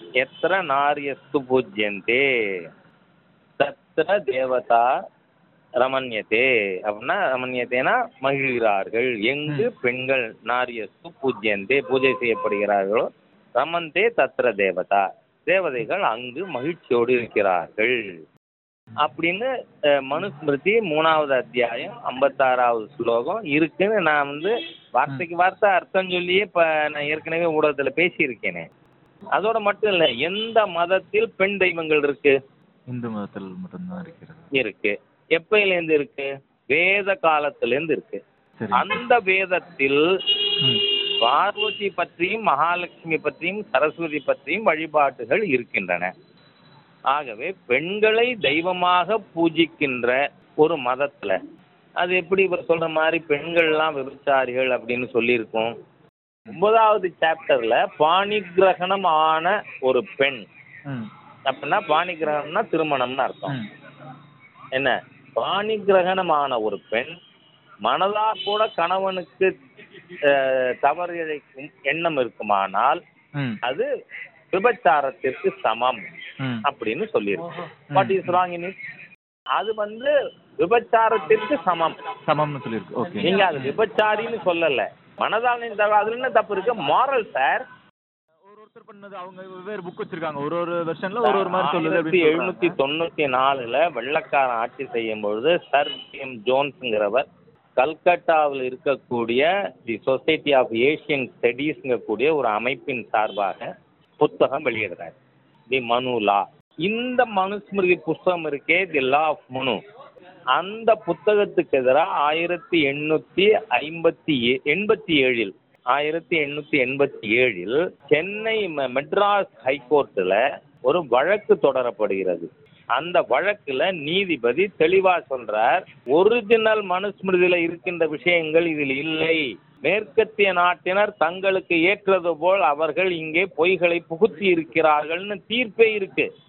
எத்திர நாரியஸ்து பூஜ்யந்தே தத்திர தேவதா ரமண்யத்தே அப்படின்னா ரமண்யத்தேனா மகிழ்கிறார்கள் எங்கு பெண்கள் நாரியஸ்து பூஜ்யந்தே பூஜை செய்யப்படுகிறார்களோ ரமந்தே தத்திர தேவதா தேவதைகள் அங்கு மகிழ்ச்சியோடு இருக்கிறார்கள் அப்படின்னு அஹ், மனுஸ்மிருதி மூணாவது அத்தியாயம் ஐம்பத்தாறாவது ஸ்லோகம் இருக்குன்னு நான் வந்து வார்த்தைக்கு வார்த்தை அர்த்தம் சொல்லியே இப்போ நான் ஏற்கனவே ஊடகத்தில் பேசியிருக்கேனே அதோட மட்டும் இல்லை எந்த மதத்தில் பெண் தெய்வங்கள் இருக்கு இந்து மதத்தில் மட்டும்தான் இருக்கிறது இருக்கு எப்பயிலேருந்து இருக்கு வேத காலத்திலேருந்து இருக்கு சரி அந்த வேதத்தில் ம். பார்வதி பற்றியும் மகாலட்சுமி பற்றியும் சரஸ்வதி பற்றியும் வழிபாட்டுகள் இருக்கின்றன ஆகவே பெண்களை தெய்வமாக பூஜிக்கின்ற ஒரு மதத்துல அது எப்படி இவர் சொல்ற மாதிரி பெண்கள்லாம் விபச்சாரிகள் அப்படின்னு சொல்லியிருக்கோம் ஒன்பதாவது சாப்டர்ல பாணிகிரகணம் ஆன ஒரு பெண் ம் அப்படின்னா பாணிகிரகணம்னா திருமணம்னு அர்த்தம் ம் என்ன பாணிகிரகணமான ஒரு பெண் மனதா கூட கணவனுக்கு அஹ், தவறு இழைக்கும் எண்ணம் இருக்குமானால் ம் அது விபச்சாரத்திற்கு சமம் ம் அப்படின்னு சொல்லியிருக்கு what is wrong in it அது வந்து விபச்சாரத்திற்கு சமம் சமம்னு சொல்லியிருக்கு ஓகே நீங்க அது விபச்சாரின்னு சொல்லல மனதால் தவறு அதுல என்ன தப்பு இருக்கு மாரல் சார் ஒரு ஒருத்தர் பண்ணது அவங்க வெவ்வேறு புக் வச்சிருக்காங்க ஒரு ஒரு வெர்ஷன்ல ஒரு ஒரு மாதிரி சொல்லுது ஆயிரத்தி அப்படின்னு எழுநூத்தி சொல்றாங்க. தொண்ணூத்தி நாலுல வெள்ளக்காரன் ஆட்சி செய்யும் பொழுது சர் எம் ஜோன்ஸுங்கிறவர் கல்கட்டாவில் இருக்கக்கூடிய தி சொசைட்டி ஆஃப் ஏஷியன் ஸ்டடீஸ்ங்கக்கூடிய ஒரு அமைப்பின் சார்பாக புத்தகம் வெளியிடுறார் தி மனு லா இந்த மனுஸ்மிருதி புஸ்தகம் இருக்கே தி லா ஆஃப் மனு அந்த புத்தகத்துக்கு எதிராக ஆயிரத்தி எண்ணூத்தி ஐம்பத்தி ஏ- எண்பத்தி ஏழில் ஆயிரத்தி எண்ணூத்தி எண்பத்தி ஏழில் சென்னை ம- மெட்ராஸ் ஹைகோர்ட்டில் ஒரு வழக்கு தொடரப்படுகிறது அந்த வழக்குல நீதிபதி தெளிவா சொல்றார் ஒரிஜினல் மனுஸ்மிருதியில இருக்கின்ற விஷயங்கள் இதில் இல்லை மேற்கத்திய நாட்டினர் தங்களுக்கு ஏற்றது போல் அவர்கள் இங்கே பொய்களை புகுத்தி இருக்கிறார்கள்னு தீர்ப்பே இருக்கு